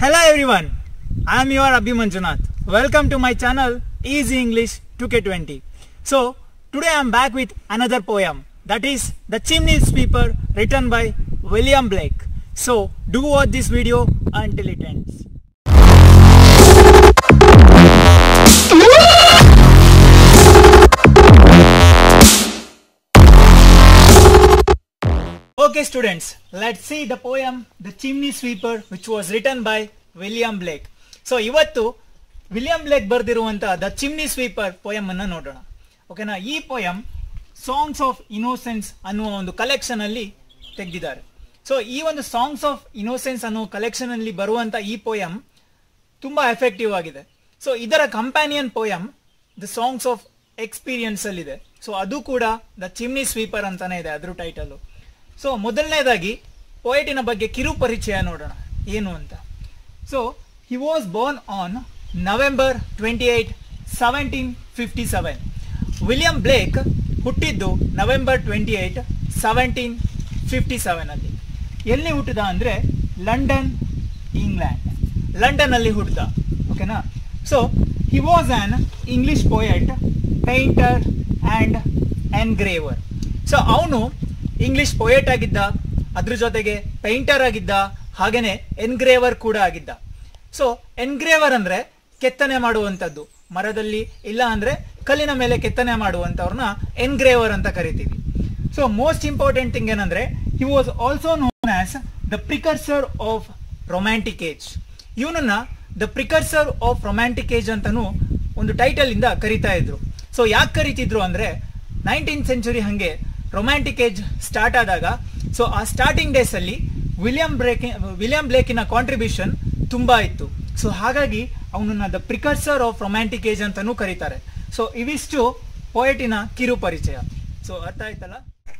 Hello everyone, I am your Abhi Manjunath. Welcome to my channel Easy English 2K20. So today I am back with another poem that is The Chimney Sweeper written by William Blake. So do watch this video until it ends. Okay students, let's see the poem The Chimney Sweeper which was written by William Blake. So ಇವತ್ತು William Blake ಬರೆದಿರುವಂತ the chimney sweeper poem ಅನ್ನ ನೋಡೋಣ ಓಕೆನಾ ಈ poem songs of innocence ಅನ್ನುವ ಒಂದು collection ಅಲ್ಲಿ ತೆಗೆದಿದ್ದಾರೆ ಸೊ ಈ ಒಂದು ಸಾಂಗ್ಸ್ ಆಫ್ ಇನೋಸೆನ್ಸ್ ಅನ್ನುವ ಕಲೆಕ್ಷನ್ ಅಲ್ಲಿ ಬರುವಂತ ಈ ಪೋಯಮ್ ತುಂಬಾ ಎಫೆಕ್ಟಿವ್ ಆಗಿದೆ ಸೊ ಇದರ companion poem the songs of experience ಅಲ್ಲಿ ಇದೆ ಸೊ ಅದು ಕೂಡ ದ ಚಿಮ್ನಿ ಸ್ವೀಪರ್ ಅಂತಾನೆ ಇದೆ ಅದ್ರ ಟೈಟಲ್ ಸೊ ಮೊದಲನೇದಾಗಿ ಪೋಯಟಿನ ಬಗ್ಗೆ ಕಿರು ಪರಿಚಯ ನೋಡೋಣ ಏನು ಅಂತ so he was born on November twenty eight seventeen fifty seven William Blake ಹುಟ್ಟಿದ್ದು November twenty eight seventeen fifty seven ಅಲ್ಲಿ ಎಲ್ಲಿ ಹುಟ್ಟಿದ ಅಂದ್ರೆ ಲಂಡನ್ ಇಂಗ್ಲೆಂಡ್ ಲಂಡನ್ ಅಲ್ಲಿ ಹುಟ್ಟಿದ ಓಕೆನಾ so he was on English poet painter and engraver so ಅವನು English poet ಆಗಿದ್ದ ಅದ್ರ ಜೊತೆಗೆ ಪೇಂಟರ್ ಆಗಿದ್ದ ಹಾಗೇನೆ ಎನ್ಗ್ರೇವರ್ ಕೂಡ ಆಗಿದ್ದ ಸೊ ಎನ್ಗ್ರೇವರ್ ಅಂದ್ರೆ ಕೆತ್ತನೆ ಮಾಡುವಂಥದ್ದು ಮರದಲ್ಲಿ ಇಲ್ಲ ಅಂದ್ರೆ ಕಲ್ಲಿನ ಮೇಲೆ ಕೆತ್ತನೆ ಮಾಡುವಂಥವ್ರನ್ನ ಎನ್ಗ್ರೇವರ್ ಅಂತ ಕರಿತೀವಿ ಸೊ ಮೋಸ್ಟ್ ಇಂಪಾರ್ಟೆಂಟ್ ಥಿಂಗ್ ಏನಂದ್ರೆ he was also known as the precursor of romantic age ಇವನನ್ನ the precursor of romantic age ಅಂತಾನು ಒಂದು ಟೈಟಲ್ ಇಂದ ಕರಿತಾ ಇದ್ರು ಸೊ ಯಾಕೆ ಕರಿತಿದ್ರು ಅಂದ್ರೆ ನೈನ್ಟೀನ್ ಸೆಂಚುರಿ ಹಂಗೆ ರೊಮ್ಯಾಂಟಿಕ್ ಏಜ್ ಸ್ಟಾರ್ಟ್ ಆದಾಗ ಸೊ ಆ ಸ್ಟಾರ್ಟಿಂಗ್ ಡೇಸ್ ಅಲ್ಲಿ ವಿಲಿಯಂ ಬ್ರೇಕ್ ವಿಲಿಯಂ ಬ್ಲೇಕಿನ ಕಾಂಟ್ರಿಬ್ಯೂಷನ್ ತುಂಬಾ ಇತ್ತು ಸೊ ಹಾಗಾಗಿ ಅವನನ್ನ the precursor of romantic age ಅಂತಾನೂ ಕರೀತಾರೆ ಸೊ ಇವಿಷ್ಟು ಪೋಯಟಿನ ಕಿರು ಪರಿಚಯ ಸೊ ಅರ್ಥ ಆಯ್ತಲ್ಲ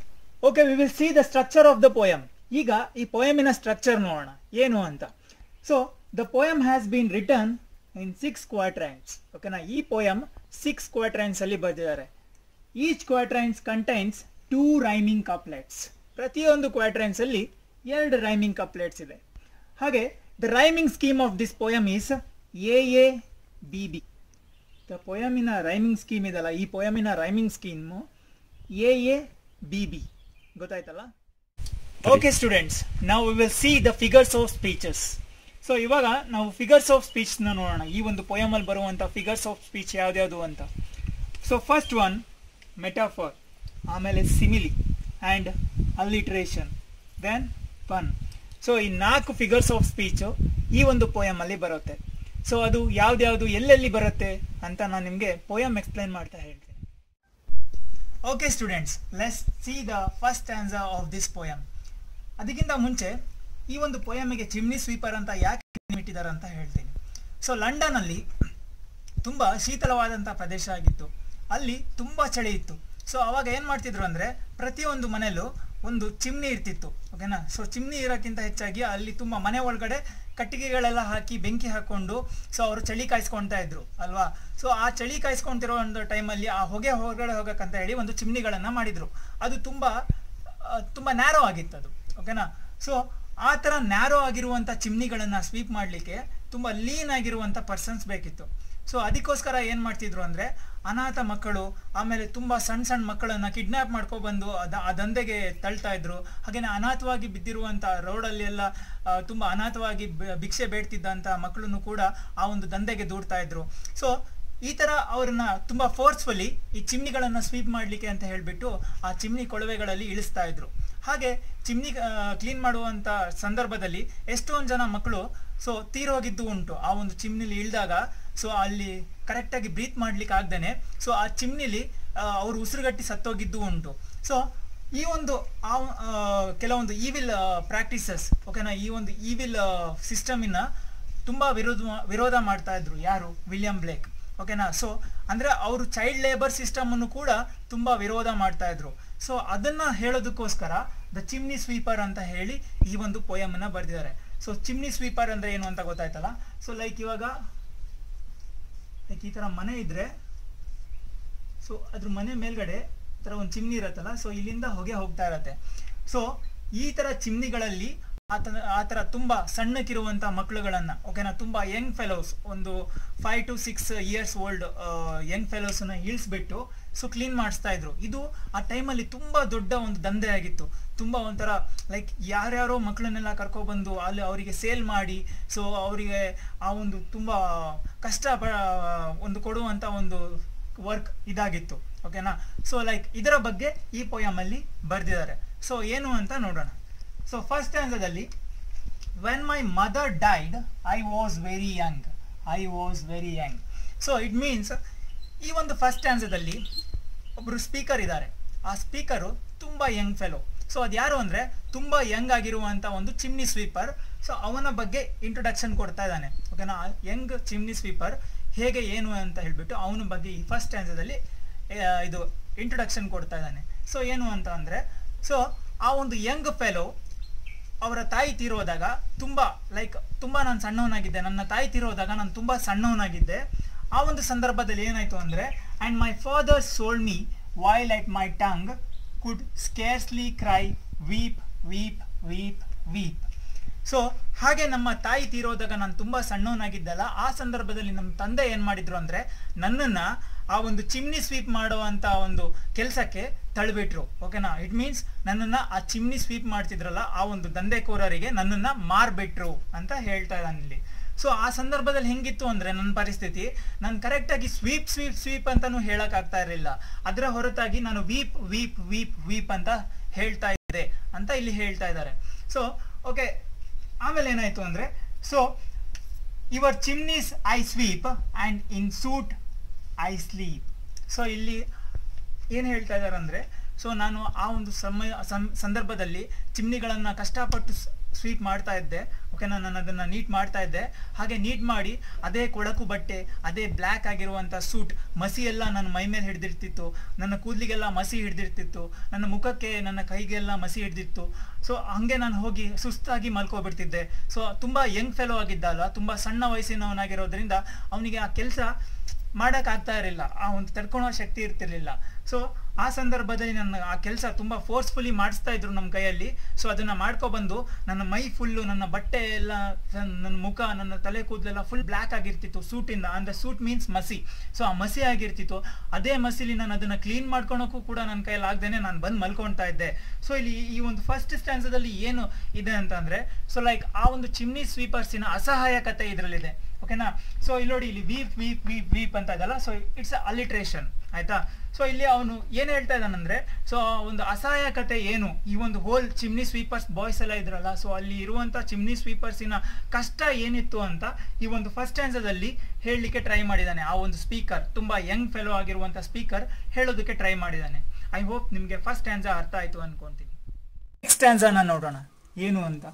okay we will see the structure of the poem ಈಗ ಈ ಪೋಯಮಿನ ಸ್ಟ್ರಕ್ಚರ್ ನೋಡೋಣ ಏನು ಅಂತ so the poem has been written in six quatrains ಓಕೆನಾ ಈ ಪೋಯಮ್ ಸಿಕ್ಸ್ ಕ್ವಾಟ್ರೈನ್ಸ್ ಅಲ್ಲಿ ಬರೆದಿದ್ದಾರೆ each quatrains contains two rhyming couplets ಪ್ರತಿಯೊಂದು ಕ್ವಾಟ್ರೈನ್ಸ್ ಅಲ್ಲಿ ಎರಡು ರೈಮಿಂಗ್ ಕಪ್ಲೆಟ್ಸ್ ಇದೆ ಹಾಗೆ the rhyming scheme of this poem is A A B B the ಪೋಯಮಿನ ರೈಮಿಂಗ್ ಸ್ಕೀಮ್ ಇದಲ್ಲ ಈ ಪೋಯಮಿನ rhyming scheme A A B B ಗೊತ್ತಾಯ್ತಲ್ಲ ಓಕೆ ಸ್ಟೂಡೆಂಟ್ಸ್ ನಾವು will see the figures of speeches so ಇವಾಗ ನಾವು ಫಿಗರ್ಸ್ ಆಫ್ ಸ್ಪೀಚ್ ನ ನೋಡೋಣ ಈ ಒಂದು ಪೋಯಮಲ್ಲಿ ಬರುವಂತ ಫಿಗರ್ಸ್ ಆಫ್ ಸ್ಪೀಚ್ ಯಾವ್ದ್ಯಾವ್ದು ಅಂತ ಸೊ ಫಸ್ಟ್ ಒನ್ ಮೆಟಾಫರ್ ಆಮೇಲೆ simile and alliteration then pun so ಈ ನಾಲ್ಕು ಫಿಗರ್ಸ್ ಆಫ್ ಸ್ಪೀಚು ಈ ಒಂದು ಪೋಯಮ್ ಅಲ್ಲಿ ಬರುತ್ತೆ ಸೊ ಅದು ಯಾವ್ದ್ಯಾವ್ದು ಎಲ್ಲೆಲ್ಲಿ ಬರುತ್ತೆ ಅಂತ ನಾನು ನಿಮಗೆ ಪೋಯಮ್ ಎಕ್ಸ್ಪ್ಲೈನ್ ಮಾಡ್ತಾ ಹೇಳ್ತೀನಿ okay students let's see the first answer of this poem ಅದಕ್ಕಿಂತ ಮುಂಚೆ ಈ ಒಂದು ಪೋಯಮಿಗೆ ಚಿಮ್ನಿ ಸ್ವೀಪರ್ ಅಂತ ಯಾಕೆ ಇಟ್ಟಿದ್ದಾರೆ ಅಂತ ಹೇಳ್ತೀನಿ ಸೊ ಲಂಡನ್ ಅಲ್ಲಿ ತುಂಬಾ ಶೀತಲವಾದಂಥ ಪ್ರದೇಶ ಆಗಿತ್ತು ಅಲ್ಲಿ ತುಂಬಾ ಚಳಿ ಇತ್ತು ಸೊ ಅವಾಗ ಏನ್ ಮಾಡ್ತಿದ್ರು ಅಂದ್ರೆ ಪ್ರತಿಯೊಂದು ಮನೆಯಲ್ಲೂ ಒಂದು ಚಿಮ್ನಿ ಇರ್ತಿತ್ತು ಓಕೆನಾ ಸೊ ಚಿಮ್ನಿ ಇರೋಕ್ಕಿಂತ ಹೆಚ್ಚಾಗಿ ಅಲ್ಲಿ ತುಂಬಾ ಮನೆ ಒಳಗಡೆ ಕಟ್ಟಿಗೆಗಳೆಲ್ಲ ಹಾಕಿ ಬೆಂಕಿ ಹಾಕೊಂಡು ಸೊ ಅವರು ಚಳಿ ಕಾಯಿಸ್ಕೊಳ್ತಾ ಇದ್ರು ಅಲ್ವಾ ಸೊ ಆ ಚಳಿ ಕಾಯಿಸ್ಕೊಂತಿರೋ ಒಂದು ಟೈಮಲ್ಲಿ ಆ ಹೊಗೆ ಹೊರಗಡೆ ಹೋಗಕ್ಕಂತ ಹೇಳಿ ಒಂದು ಚಿಮ್ನಿಗಳನ್ನ ಮಾಡಿದ್ರು ಅದು ತುಂಬಾ ಆ, ತುಂಬಾ ನ್ಯಾರೋ ಆಗಿತ್ತು ಅದು ಓಕೆನಾ ಸೊ ಆ ಥರ ನ್ಯಾರೋ ಆಗಿರುವಂಥ ಚಿಮ್ನಿಗಳನ್ನ ಸ್ವೀಪ್ ಮಾಡಲಿಕ್ಕೆ ತುಂಬ ಲೀನ್ ಆಗಿರುವಂಥ ಪರ್ಸನ್ಸ್ ಬೇಕಿತ್ತು ಸೊ ಅದಕ್ಕೋಸ್ಕರ ಏನು ಮಾಡ್ತಿದ್ರು ಅಂದರೆ ಅನಾಥ ಮಕ್ಕಳು ಆಮೇಲೆ ತುಂಬ ಸಣ್ಣ ಸಣ್ಣ ಮಕ್ಕಳನ್ನ ಕಿಡ್ನಾಪ್ ಮಾಡ್ಕೊಬಂದು ಅದ ಆ ದಂಧೆಗೆ ತಳ್ತಾ ಇದ್ರು ಹಾಗೇನೆ ಅನಾಥವಾಗಿ ಬಿದ್ದಿರುವಂಥ ರೋಡಲ್ಲಿ ಎಲ್ಲ ಆ, ತುಂಬ ಅನಾಥವಾಗಿ ಬ- ಭಿಕ್ಷೆ ಬೇಡ್ತಿದ್ದಂಥ ಮಕ್ಕಳನ್ನು ಕೂಡ ಆ ಒಂದು ದಂಧೆಗೆ ದೂಡ್ತಾ ಇದ್ರು ಸೊ ಈ ತರ ಅವ್ರನ್ನ ತುಂಬಾ ಫೋರ್ಸ್ಫುಲಿ ಈ ಚಿಮ್ನಿಗಳನ್ನ ಸ್ವೀಪ್ ಮಾಡ್ಲಿಕ್ಕೆ ಅಂತ ಹೇಳ್ಬಿಟ್ಟು ಆ ಚಿಮ್ನಿ ಕೊಳವೆಗಳಲ್ಲಿ ಇಳಿಸ್ತಾ ಇದ್ರು ಹಾಗೆ ಚಿಮ್ನಿ ಕ್ಲೀನ್ ಮಾಡುವಂತ ಸಂದರ್ಭದಲ್ಲಿ ಎಷ್ಟೊಂದು ಜನ ಮಕ್ಕಳು ಸೊ ತೀರೋಗಿದ್ದು ಉಂಟು ಆ ಒಂದು ಚಿಮ್ನಿಲಿ ಇಳಿದಾಗ ಸೊ ಅಲ್ಲಿ ಕರೆಕ್ಟಾಗಿ ಬ್ರೀತ್ ಮಾಡ್ಲಿಕ್ಕೆ ಆಗ್ದೇನೆ ಸೊ ಆ ಚಿಮ್ನಿಲಿ ಅವರು ಉಸಿರುಗಟ್ಟಿ ಸತ್ತೋಗಿದ್ದು ಉಂಟು ಸೊ ಈ ಒಂದು ಆ ಆ, ಕೆಲವೊಂದು ಈವಿಲ್ ಪ್ರಾಕ್ಟೀಸಸ್ ಓಕೆನಾ ಈ ಒಂದು ಈವಿಲ್ ಸಿಸ್ಟಮಿನ ತುಂಬಾ ವಿರೋಧ ವಿರೋಧ ಮಾಡ್ತಾ ಇದ್ರು ಯಾರು ವಿಲಿಯಂ ಬ್ಲೇಕ್ ಓಕೆನಾ ಸೊ ಅಂದ್ರೆ ಅವರು ಚೈಲ್ಡ್ ಲೇಬರ್ ಸಿಸ್ಟಮ್ ಅನ್ನು ಕೂಡ ತುಂಬಾ ವಿರೋಧ ಮಾಡ್ತಾ ಇದ್ರು ಸೊ ಅದನ್ನ ಹೇಳೋದಕ್ಕೋಸ್ಕರ ದ ಚಿಮ್ನಿ ಸ್ವೀಪರ್ ಅಂತ ಹೇಳಿ ಈ ಒಂದು ಪೋಯಮ್ ಅನ್ನ ಬರೆದಿದ್ದಾರೆ ಸೊ ಚಿಮ್ನಿ ಸ್ವೀಪರ್ ಅಂದ್ರೆ ಏನು ಅಂತ ಗೊತ್ತಾಯ್ತಲ್ಲ ಸೊ ಲೈಕ್ ಇವಾಗ ಲೈಕ್ ಈ ತರ ಮನೆ ಇದ್ರೆ ಸೊ ಅದ್ರ ಮನೆ ಮೇಲ್ಗಡೆ ಈ ತರ ಒಂದು ಚಿಮ್ನಿ ಇರತ್ತಲ್ಲ ಸೊ ಇಲ್ಲಿಂದ ಹೊಗೆ ಹೋಗ್ತಾ ಇರತ್ತೆ ಸೊ ಈ ತರ ಚಿಮ್ನಿಗಳಲ್ಲಿ ಆತನ ಆ ಥರ ತುಂಬ ಸಣ್ಣಕ್ಕಿರುವಂಥ ಮಕ್ಕಳುಗಳನ್ನ ಓಕೆನಾ ತುಂಬ ಯಂಗ್ ಫೆಲೋಸ್ ಒಂದು five to six years old young ಫೆಲೋಸ್ನ ಇಳಿಸ್ಬಿಟ್ಟು ಸೊ ಕ್ಲೀನ್ ಮಾಡಿಸ್ತಾ ಇದ್ರು ಇದು ಆ ಟೈಮಲ್ಲಿ ತುಂಬ ದೊಡ್ಡ ಒಂದು ದಂಧೆ ಆಗಿತ್ತು ತುಂಬ ಒಂಥರ ಲೈಕ್ ಯಾರ್ಯಾರೋ ಮಕ್ಕಳನ್ನೆಲ್ಲ ಕರ್ಕೊಬಂದು ಅಲ್ಲಿ ಅವರಿಗೆ ಸೇಲ್ ಮಾಡಿ ಸೊ ಅವರಿಗೆ ಆ ಒಂದು ತುಂಬ ಕಷ್ಟ ಪ- ಒಂದು ಕೊಡುವಂಥ ಒಂದು ವರ್ಕ್ ಇದಾಗಿತ್ತು ಓಕೆನಾ ಸೊ ಲೈಕ್ ಇದರ ಬಗ್ಗೆ ಈ ಪೋಯಮಲ್ಲಿ ಬರೆದಿದ್ದಾರೆ ಸೊ ಏನು ಅಂತ ನೋಡೋಣ ಸೊ ಫಸ್ಟ್ ಹಂತದಲ್ಲಿ when my mother died I was very young I was very young so it means ಈ ಒಂದು ಫಸ್ಟ್ ಆನ್ಸರ್ದಲ್ಲಿ ಒಬ್ಬರು ಸ್ಪೀಕರ್ ಇದ್ದಾರೆ ಆ ಸ್ಪೀಕರು ತುಂಬ ಯಂಗ್ ಫೆಲೋ ಸೊ ಅದು ಯಾರು ಅಂದರೆ ತುಂಬ ಯಂಗ್ ಆಗಿರುವಂಥ ಒಂದು ಚಿಮ್ನಿ ಸ್ವೀಪರ್ ಸೊ ಅವನ ಬಗ್ಗೆ ಇಂಟ್ರೊಡಕ್ಷನ್ ಕೊಡ್ತಾ ಇದ್ದಾನೆ ಓಕೆನಾ ಯಂಗ್ ಚಿಮ್ನಿ ಸ್ವೀಪರ್ ಹೇಗೆ ಏನು ಅಂತ ಹೇಳ್ಬಿಟ್ಟು ಅವನ ಬಗ್ಗೆ ಈ ಫಸ್ಟ್ ಆನ್ಸರ್ದಲ್ಲಿ ಇದು ಇಂಟ್ರೊಡಕ್ಷನ್ ಕೊಡ್ತಾ ಇದ್ದಾನೆ ಸೊ ಏನು ಅಂತ ಅಂದರೆ ಸೊ ಆ ಒಂದು ಯಂಗ್ ಫೆಲೋ ಅವರ ತಾಯಿ ತೀರೋದಾಗ ತುಂಬ ಲೈಕ್ ತುಂಬ ನಾನು ಸಣ್ಣವನಾಗಿದ್ದೆ ನನ್ನ ತಾಯಿ ತೀರೋದಾಗ ನಾನು ತುಂಬ ಸಣ್ಣವನಾಗಿದ್ದೆ ಆ ಒಂದು ಸಂದರ್ಭದಲ್ಲಿ ಏನಾಯಿತು ಅಂದರೆ and my father sold me while yet my tongue could scarcely cry weep weep weep weep so ಹಾಗೆ ನಮ್ಮ ತಾಯಿ ತೀರೋದಾಗ ನಾನು ತುಂಬ ಸಣ್ಣವನಾಗಿದ್ದಲ್ಲ ಆ ಸಂದರ್ಭದಲ್ಲಿ ನಮ್ಮ ತಂದೆ ಏನು ಮಾಡಿದ್ರು ಅಂದರೆ ನನ್ನನ್ನು ಆ ಒಂದು ಚಿಮ್ನಿ ಸ್ವೀಪ್ ಮಾಡುವಂಥ ಒಂದು ಕೆಲಸಕ್ಕೆ ತಳ್ಳಿಬಿಟ್ರು ಓಕೆನಾ ಇಟ್ ಮೀನ್ಸ್ ನನ್ನನ್ನು ಆ ಚಿಮ್ನಿ ಸ್ವೀಪ್ ಮಾಡ್ತಿದ್ರಲ್ಲ ಆ ಒಂದು ದಂಧೆಕೋರರಿಗೆ ನನ್ನನ್ನು ಮಾರ್ಬಿಟ್ರು ಅಂತ ಹೇಳ್ತಾ ಇದ್ದಾನೆ ಇಲ್ಲಿ ಸೊ ಆ ಸಂದರ್ಭದಲ್ಲಿ ಹೆಂಗಿತ್ತು ಅಂದರೆ ನನ್ನ ಪರಿಸ್ಥಿತಿ ನಾನು ಕರೆಕ್ಟಾಗಿ ಸ್ವೀಪ್ ಸ್ವೀಪ್ ಸ್ವೀಪ್ ಅಂತಲೂ ಹೇಳೋಕ್ಕಾಗ್ತಾ ಇರಲಿಲ್ಲ ಅದರ ಹೊರತಾಗಿ ನಾನು ವೀಪ್ ವೀಪ್ ವೀಪ್ ವೀಪ್ ಅಂತ ಹೇಳ್ತಾ ಇದ್ದೆ ಅಂತ ಇಲ್ಲಿ ಹೇಳ್ತಾ ಇದ್ದಾರೆ ಸೊ ಓಕೆ ಆಮೇಲೆ ಏನಾಯ್ತು ಅಂದರೆ so your chimneys I sweep and in soot I sleep so ಇಲ್ಲಿ ಏನು ಹೇಳ್ತಾ ಇದ್ದಾರೆ ಅಂದರೆ ಸೊ ನಾನು ಆ ಒಂದು ಸಮಯ ಸಂ- ಸಂದರ್ಭದಲ್ಲಿ ಚಿಮ್ನಿಗಳನ್ನು ಕಷ್ಟಪಟ್ಟು ಸ್ವೀಪ್ ಮಾಡ್ತಾ ಇದ್ದೆ ಓಕೆನಾ ನಾನು ಅದನ್ನು ನೀಟ್ ಮಾಡ್ತಾ ಇದ್ದೆ ಹಾಗೆ ನೀಟ್ ಮಾಡಿ ಅದೇ ಕೊಳಕು ಬಟ್ಟೆ ಅದೇ ಬ್ಲ್ಯಾಕ್ ಆಗಿರುವಂಥ ಸೂಟ್ ಮಸಿ ಎಲ್ಲ ನನ್ನ ಮೈ ಮೇಲೆ ಹಿಡ್ದಿರ್ತಿತ್ತು ನನ್ನ ಕೂದಲಿಗೆಲ್ಲ ಮಸಿ ಹಿಡ್ದಿರ್ತಿತ್ತು ನನ್ನ ಮುಖಕ್ಕೆ ನನ್ನ ಕೈಗೆಲ್ಲ ಮಸಿ ಹಿಡ್ದಿತ್ತು ಸೊ ಹಂಗೆ ನಾನು ಹೋಗಿ ಸುಸ್ತಾಗಿ ಮಲ್ಕೊಬಿಡ್ತಿದ್ದೆ ಸೊ ತುಂಬ ಯಂಗ್ ಫೆಲೋ ಆಗಿದ್ದಲ್ಲ ತುಂಬ ಸಣ್ಣ ವಯಸ್ಸಿನವನಾಗಿರೋದ್ರಿಂದ ಅವನಿಗೆ ಆ ಕೆಲಸ ಮಾಡೋಕ್ಕಾಗ್ತಾ ಇರಲಿಲ್ಲ ಆ ಒಂದು ತಡ್ಕೊಳೋ ಶಕ್ತಿ ಇರ್ತಿರ್ಲಿಲ್ಲ ಸೊ ಆ ಸಂದರ್ಭದಲ್ಲಿ ನನ್ನ ಆ ಕೆಲಸ ತುಂಬ ಫೋರ್ಸ್ಫುಲಿ ಮಾಡಿಸ್ತಾ ಇದ್ರು ನಮ್ಮ ಕೈಯಲ್ಲಿ ಸೊ ಅದನ್ನು ಮಾಡ್ಕೊಬಂದು ನನ್ನ ಮೈ ಫುಲ್ಲು ನನ್ನ ಬಟ್ಟೆ ಎಲ್ಲ ಸ- ನನ್ನ ಮುಖ ನನ್ನ ತಲೆ ಕೂದಲೆಲ್ಲ ಫುಲ್ ಬ್ಲ್ಯಾಕ್ ಆಗಿರ್ತಿತ್ತು ಸೂಟಿಂದ ಅಂದರೆ ಸೂಟ್ ಮೀನ್ಸ್ ಮಸಿ ಸೊ ಆ ಮಸಿ ಆಗಿರ್ತಿತ್ತು ಅದೇ ಮಸಿಲಿ ನಾನು ಅದನ್ನು ಕ್ಲೀನ್ ಮಾಡ್ಕೊಳಕ್ಕೂ ಕೂಡ ನನ್ನ ಕೈಯಲ್ಲಿ ಆಗ್ದೇನೆ ನಾನು ಬಂದು ಮಲ್ಕೊಳ್ತಾ ಇದ್ದೆ ಸೊ ಇಲ್ಲಿ ಈ ಒಂದು ಫಸ್ಟ್ ಸ್ಟ್ಯಾನ್ಸದಲ್ಲಿ ಏನು ಇದೆ ಅಂತ ಅಂದರೆ ಸೊ ಲೈಕ್ ಆ ಒಂದು ಚಿಮ್ನಿ ಸ್ವೀಪರ್ಸಿನ ಅಸಹಾಯಕತೆ ಇದರಲ್ಲಿದೆ ಓಕೆನಾ ಸೊ ಇಲ್ಲಿ ನೋಡಿ ಇಲ್ಲಿ ವೀಪ್ ವೀಪ್ ವೀಪ್ ವೀಪ್ ಅಂತ ಇದಲ್ಲ ಸೊ ಇಟ್ಸ್ ಅಲಿಟ್ರೇಷನ್ ಆಯ್ತಾ ಸೊ ಇಲ್ಲಿ ಅವನು ಏನು ಹೇಳ್ತಾ ಇದ್ದಾನಂದ್ರೆ ಸೊ ಒಂದು ಅಸಹಾಯಕತೆ ಏನು ಈ ಒಂದು ಹೋಲ್ ಚಿಮ್ನಿ ಸ್ವೀಪರ್ಸ್ ಬಾಯ್ಸ್ ಎಲ್ಲ ಇದ್ರಲ್ಲ ಸೊ ಅಲ್ಲಿ ಇರುವಂತ ಚಿಮ್ನಿ ಸ್ವೀಪರ್ಸಿನ ಕಷ್ಟ ಏನಿತ್ತು ಅಂತ ಈ ಒಂದು ಫಸ್ಟ್ ಆನ್ಸರ್ದಲ್ಲಿ ಹೇಳಲಿಕ್ಕೆ ಟ್ರೈ ಮಾಡಿದ್ದಾನೆ ಆ ಒಂದು ಸ್ಪೀಕರ್ ತುಂಬಾ ಯಂಗ್ ಫೆಲೋ ಆಗಿರುವಂತ ಸ್ಪೀಕರ್ ಹೇಳೋದಕ್ಕೆ ಟ್ರೈ ಮಾಡಿದ್ದಾನೆ ಐ ಹೋಪ್ ನಿಮಗೆ ಫಸ್ಟ್ ಆನ್ಸರ್ ಅರ್ಥ ಆಯ್ತು ಅನ್ಕೊಂತೀನಿ ನೆಕ್ಸ್ಟ್ ಆನ್ಸರ್ನ ನೋಡೋಣ ಏನು ಅಂತ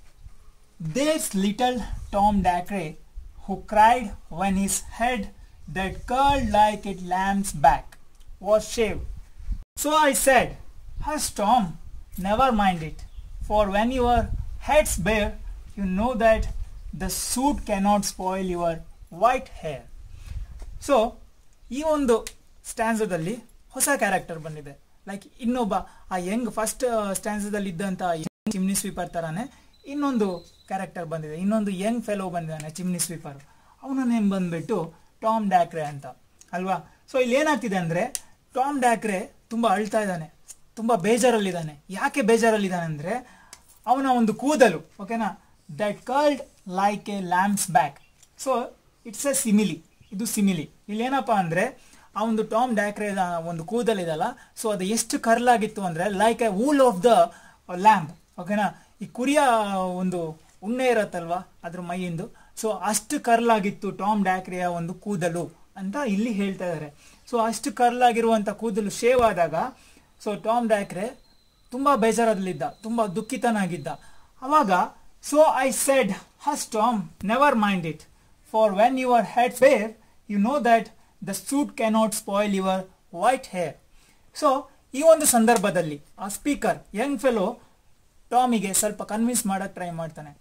There's little Tom Dacre who cried when his head that curled like a lamb's back was shaved. So I said, Hush Tom, never mind it, for when your head's bare, you know that the suit cannot spoil your white hair. So ಈ ಒಂದು ಸ್ಟ್ಯಾನ್ಸದಲ್ಲಿ ಹೊಸ character ಬಂದಿದೆ like ಇನ್ನೊಬ್ಬ ಆ Young first ಸ್ಟ್ಯಾನ್ಸದಲ್ಲಿ ಇದ್ದಂಥ chimney sweeper ಥರನೇ ಇನ್ನೊಂದು character ಬಂದಿದೆ ಇನ್ನೊಂದು ಯಂಗ್ ಫೆಲೋ ಬಂದಿದ್ದಾನೆ ಚಿಮ್ನಿ ಸ್ವೀಪರ್ ಅವನ ನೇಮ್ ಬಂದ್ಬಿಟ್ಟು ಟಾಮ್ ಡ್ಯಾಕ್ರೆ ಅಂತ ಅಲ್ವಾ ಸೊ ಇಲ್ಲಿ ಏನಾಗ್ತಿದೆ ಅಂದರೆ ಟಾಮ್ ಡ್ಯಾಕ್ರೆ ತುಂಬ ಅಳ್ತಾ ಇದ್ದಾನೆ ತುಂಬ ಬೇಜಾರಲ್ಲಿದ್ದಾನೆ ಯಾಕೆ ಬೇಜಾರಲ್ಲಿದ್ದಾನೆ ಅಂದರೆ ಅವನ ಒಂದು ಕೂದಲು ಓಕೆನಾ that curled like a lamb's back so it's a simile ಇದು ಸಿಮಿಲಿ ಇಲ್ಲಿ ಏನಪ್ಪ ಅಂದರೆ ಆ ಒಂದು ಟಾಮ್ ಡ್ಯಾಕ್ರೆ ಒಂದು ಕೂದಲಿದಲ್ಲ ಸೊ ಅದು ಎಷ್ಟು ಕರ್ಲಾಗಿತ್ತು ಅಂದರೆ like a wool of the lamb ಓಕೆನಾ ಈ ಕುರಿಯ ಒಂದು ಉಣ್ಣೆ ಇರತ್ತಲ್ವಾ ಅದ್ರ ಮೈಯಿಂದ ಸೊ ಅಷ್ಟು ಕರ್ಲಾಗಿತ್ತು ಟಾಮ್ ಡ್ಯಾಕ್ರೆಯ ಒಂದು ಕೂದಲು ಅಂತ ಇಲ್ಲಿ ಹೇಳ್ತಾ ಇದ್ದಾರೆ ಸೊ ಅಷ್ಟು ಕರ್ಲಾಗಿರುವಂಥ ಕೂದಲು ಶೇವ್ ಆದಾಗ ಸೊ ಟಾಮ್ ಡ್ಯಾಕ್ರೆ ತುಂಬ ಬೇಜಾರದಲ್ಲಿದ್ದ ತುಂಬ ದುಃಖಿತನಾಗಿದ್ದ ಅವಾಗ so I said hush Tom never mind it for when your head fair you know that the soot cannot spoil your white hair so ಈ ಒಂದು ಸಂದರ್ಭದಲ್ಲಿ ಆ ಸ್ಪೀಕರ್ ಯಂಗ್ ಫೆಲೋ ಟಾಮಿಗೆ ಸ್ವಲ್ಪ ಕನ್ವಿನ್ಸ್ ಮಾಡಕ್ಕೆ ಟ್ರೈ ಮಾಡ್ತಾನೆ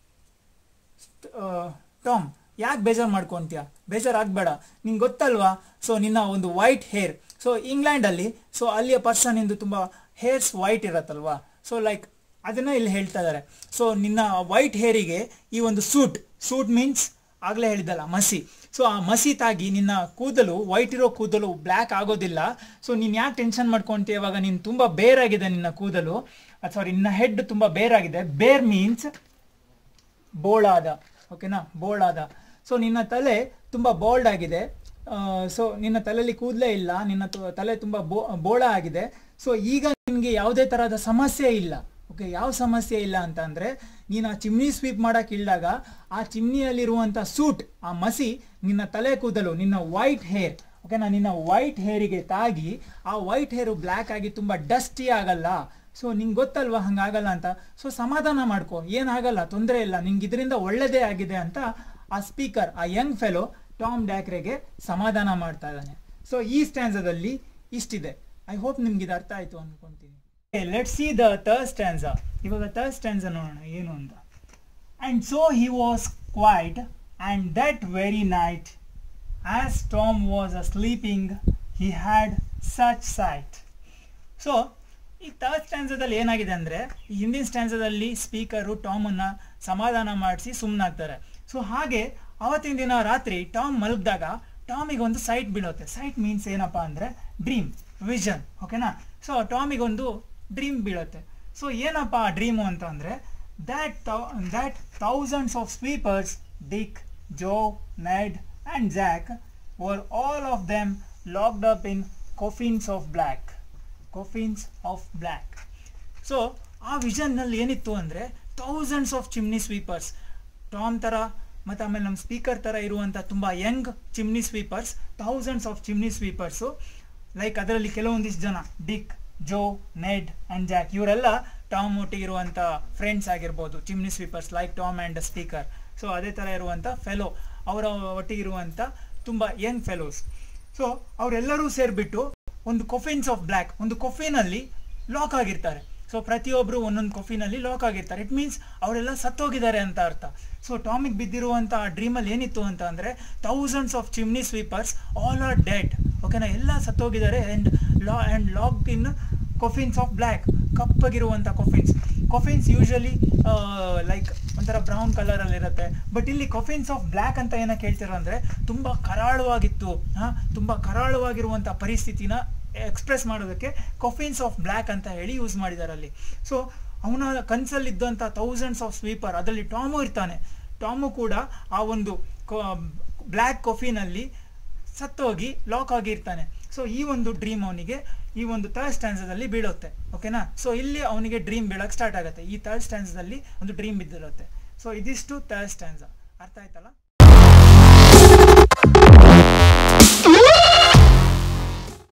ಟಾಮ್ ಯಾಕೆ ಬೇಜಾರು ಮಾಡ್ಕೊಂತೀಯ ಬೇಜಾರು ಆಗಬೇಡ ನಿಂಗೆ ಗೊತ್ತಲ್ವಾ ಸೊ ನಿನ್ನ ಒಂದು ವೈಟ್ ಹೇರ್ ಸೊ ಇಂಗ್ಲೆಂಡಲ್ಲಿ ಸೊ ಅಲ್ಲಿಯ ಪರ್ಸನ್ ಇಂದು ತುಂಬ ಹೇರ್ಸ್ ವೈಟ್ ಇರತ್ತಲ್ವಾ ಸೊ ಲೈಕ್ ಅದನ್ನ ಇಲ್ಲಿ ಹೇಳ್ತಾ ಇದ್ದಾರೆ ಸೊ ನಿನ್ನ ವೈಟ್ ಹೇರಿಗೆ ಈ ಒಂದು ಸೂಟ್ ಸೂಟ್ ಮೀನ್ಸ್ ಆಗ್ಲೇ ಹೇಳಿದಲ್ಲ ಮಸಿ ಸೊ ಆ ಮಸಿ ತಾಗಿ ನಿನ್ನ ಕೂದಲು ವೈಟ್ ಇರೋ ಕೂದಲು ಬ್ಲ್ಯಾಕ್ ಆಗೋದಿಲ್ಲ ಸೊ ನೀನು ಯಾಕೆ ಟೆನ್ಷನ್ ಮಾಡ್ಕೊಂತೀಯ ಇವಾಗ ನೀನು ತುಂಬ ಬೇರಾಗಿದೆ ನಿನ್ನ ಕೂದಲು ಸಾರಿ ನಿನ್ನ ಹೆಡ್ ತುಂಬ ಬೇರಾಗಿದೆ ಬೇರ್ ಮೀನ್ಸ್ ಬೋಳಾದ ಓಕೆನಾ ಬೋಳಾದ ಸೊ ನಿನ್ನ ತಲೆ ತುಂಬ ಬೋಲ್ಡ್ ಆಗಿದೆ ಸೊ ನಿನ್ನ ತಲೆಯಲ್ಲಿ ಕೂದಲೇ ಇಲ್ಲ ನಿನ್ನ ತು- ತಲೆ ತುಂಬ ಬೋ ಬೋಳ ಆಗಿದೆ ಸೊ ಈಗ ನಿನಗೆ ಯಾವುದೇ ತರಹದ ಸಮಸ್ಯೆ ಇಲ್ಲ ಓಕೆ ಯಾವ ಸಮಸ್ಯೆ ಇಲ್ಲ ಅಂತ ಅಂದ್ರೆ ನೀನು ಆ ಚಿಮ್ನಿ ಸ್ವೀಪ್ ಮಾಡಕ್ ಇಲ್ದಾಗ ಆ ಚಿಮ್ನಿಯಲ್ಲಿರುವಂಥ ಸೂಟ್ ಆ ಮಸಿ ನಿನ್ನ ತಲೆ ಕೂದಲು ನಿನ್ನ ವೈಟ್ ಹೇರ್ ಓಕೆನಾ ನಿನ್ನ ವೈಟ್ ಹೇರಿಗೆ ತಾಗಿ ಆ ವೈಟ್ ಹೇರು ಬ್ಲ್ಯಾಕ್ ಆಗಿ ತುಂಬ ಡಸ್ಟಿ ಆಗಲ್ಲ ಸೊ ನಿಂಗೆ ಗೊತ್ತಲ್ವಾ ಹಂಗಾಗಲ್ಲ ಅಂತ ಸೊ ಸಮಾಧಾನ ಮಾಡ್ಕೊ ಏನಾಗಲ್ಲ ತೊಂದರೆ ಇಲ್ಲ ನಿಂಗೆ ಇದರಿಂದ ಒಳ್ಳೆಯದೇ ಆಗಿದೆ ಅಂತ ಆ ಸ್ಪೀಕರ್ ಆ ಯಂಗ್ ಫೆಲೋ ಟಾಮ್ ಡ್ಯಾಕ್ರೆಗೆ ಸಮಾಧಾನ ಮಾಡ್ತಾ ಇದ್ದಾನೆ ಸೊ ಈ ಸ್ಟ್ಯಾನ್ಸದಲ್ಲಿ ಇಷ್ಟಿದೆ ಐ ಹೋಪ್ ನಿಮ್ಗೆ ಇದು ಅರ್ಥ ಆಯ್ತು ಅನ್ಕೊಂತೀನಿ let see the third stanza ಇವಾಗ ಥರ್ಡ್ ಸ್ಟ್ಯಾನ್ಸ ನೋಡೋಣ ಏನು ಅಂತ and so he was quiet and that very night as Tom was a sleeping he had such sight so ಈ ಥರ್ಡ್ ಸ್ಟ್ಯಾನ್ಸದಲ್ಲಿ ಏನಾಗಿದೆ ಅಂದರೆ ಈ ಹಿಂದಿನ ಸ್ಟ್ಯಾನ್ಸದಲ್ಲಿ ಸ್ಪೀಕರು ಟಾಮನ್ನು ಸಮಾಧಾನ ಮಾಡಿಸಿ ಸುಮ್ಮನಾಗ್ತಾರೆ ಸೊ ಹಾಗೆ ಅವತ್ತಿನ ದಿನ ರಾತ್ರಿ ಟಾಮ್ ಮಲಗಿದಾಗ ಟಾಮಿಗೆ ಒಂದು ಸೈಟ್ ಬೀಳುತ್ತೆ ಸೈಟ್ ಮೀನ್ಸ್ ಏನಪ್ಪ ಅಂದರೆ ಡ್ರೀಮ್ ವಿಷನ್ ಓಕೆನಾ ಸೊ ಟಾಮಿಗೆ ಒಂದು ಡ್ರೀಮ್ ಬೀಳುತ್ತೆ ಸೊ ಏನಪ್ಪ ಆ ಡ್ರೀಮು ಅಂತ ಅಂದರೆ that that thousands of sweepers Dick Joe Ned and Jack were all of them locked up in coffins of black coffins of black so ಆ ವಿಷನ್ನಲ್ಲಿ ಏನಿತ್ತು ಅಂದರೆ thousands of chimney sweepers Tom ಥರ ಮತ್ತು ಆಮೇಲೆ ನಮ್ಮ ಸ್ಪೀಕರ್ ಥರ ಇರುವಂಥ ತುಂಬ young chimney sweepers thousands of chimney sweepers like ಅದರಲ್ಲಿ ಕೆಲವೊಂದಿಷ್ಟು ಜನ ಡಿಕ್ ಜೋ ನೆಡ್ ಆ್ಯಂಡ್ ಜಾಕ್ ಇವರೆಲ್ಲ ಟಾಮ್ ಒಟ್ಟಿಗೆ ಇರುವಂಥ ಫ್ರೆಂಡ್ಸ್ ಆಗಿರ್ಬೋದು chimney sweepers like Tom and speaker so ಅದೇ ಥರ ಇರುವಂಥ ಫೆಲೋ ಅವರ ಒಟ್ಟಿಗೆ ಇರುವಂಥ ತುಂಬ ಯಂಗ್ ಫೆಲೋಸ್ ಸೊ ಅವರೆಲ್ಲರೂ ಸೇರಿಬಿಟ್ಟು ಒಂದು ಕೊಫಿನ್ಸ್ ಆಫ್ ಬ್ಲ್ಯಾಕ್ ಒಂದು ಕೊಫಿನಲ್ಲಿ ಲಾಕ್ ಆಗಿರ್ತಾರೆ ಸೊ ಪ್ರತಿಯೊಬ್ಬರು ಒಂದೊಂದು ಕೊಫಿನಲ್ಲಿ ಲಾಕ್ ಆಗಿರ್ತಾರೆ ಇಟ್ ಮೀನ್ಸ್ ಅವರೆಲ್ಲ ಸತ್ತೋಗಿದ್ದಾರೆ ಅಂತ ಅರ್ಥ ಸೊ ಟಾಮಿಕ್ ಬಿದ್ದಿರುವಂಥ ಆ ಡ್ರೀಮಲ್ಲಿ ಏನಿತ್ತು ಅಂತ ಅಂದರೆ thousands of chimney sweepers all are dead ಓಕೆನಾ ಎಲ್ಲ ಸತ್ತೋಗಿದ್ದಾರೆ ಆ್ಯಂಡ್ ಲಾ and lock in coffins of black ಕಪ್ಪಗಿರುವಂಥ ಕೊಫಿನ್ಸ್ ಕೊಫಿನ್ಸ್ ಯೂಶಲಿ ಲೈಕ್ ಒಂಥರ ಬ್ರೌನ್ ಕಲರಲ್ಲಿ ಇರುತ್ತೆ ಬಟ್ ಇಲ್ಲಿ ಕೊಫಿನ್ಸ್ ಆಫ್ ಬ್ಲ್ಯಾಕ್ ಅಂತ ಏನಕ್ಕೆ ಹೇಳ್ತಿರೋ ಅಂದರೆ ತುಂಬ ಕರಾಳವಾಗಿತ್ತು ಹಾಂ ತುಂಬ ಕರಾಳವಾಗಿರುವಂಥ ಪರಿಸ್ಥಿತಿನ ಎಕ್ಸ್ಪ್ರೆಸ್ ಮಾಡೋದಕ್ಕೆ ಕೊಫಿನ್ಸ್ ಆಫ್ ಬ್ಲ್ಯಾಕ್ ಅಂತ ಹೇಳಿ ಯೂಸ್ ಮಾಡಿದ್ದಾರೆ ಅಲ್ಲಿ ಸೊ ಅವನ ಕನಸಲ್ಲಿದ್ದಂಥ ಥೌಸಂಡ್ಸ್ ಆಫ್ ಸ್ವೀಪರ್ ಅದರಲ್ಲಿ ಟಾಮು ಇರ್ತಾನೆ ಟಾಮು ಕೂಡ ಆ ಒಂದು ಬ್ಲ್ಯಾಕ್ ಕೊಫಿನಲ್ಲಿ ಸತ್ತೋಗಿ ಲಾಕ್ ಆಗಿರ್ತಾನೆ ಸೊ ಈ ಒಂದು ಡ್ರೀಮ್ ಅವನಿಗೆ ಈ ಒಂದು ಥರ್ಡ್ ಸ್ಟ್ಯಾನ್ಸದಲ್ಲಿ ಬೀಳುತ್ತೆ ಓಕೆನಾ ಸೊ ಇಲ್ಲಿ ಅವನಿಗೆ ಡ್ರೀಮ್ ಬೀಳಕ್ಕೆ ಸ್ಟಾರ್ಟ್ ಆಗುತ್ತೆ ಈ ಥರ್ಡ್ ಸ್ಟ್ಯಾನ್ಸದಲ್ಲಿ ಒಂದು ಡ್ರೀಮ್ ಬಿದ್ದಿರುತ್ತೆ ಸೊ ಇದಿಷ್ಟು ಥರ್ಡ್ ಸ್ಟ್ಯಾನ್ಸ ಅರ್ಥ ಆಯ್ತಲ್ಲ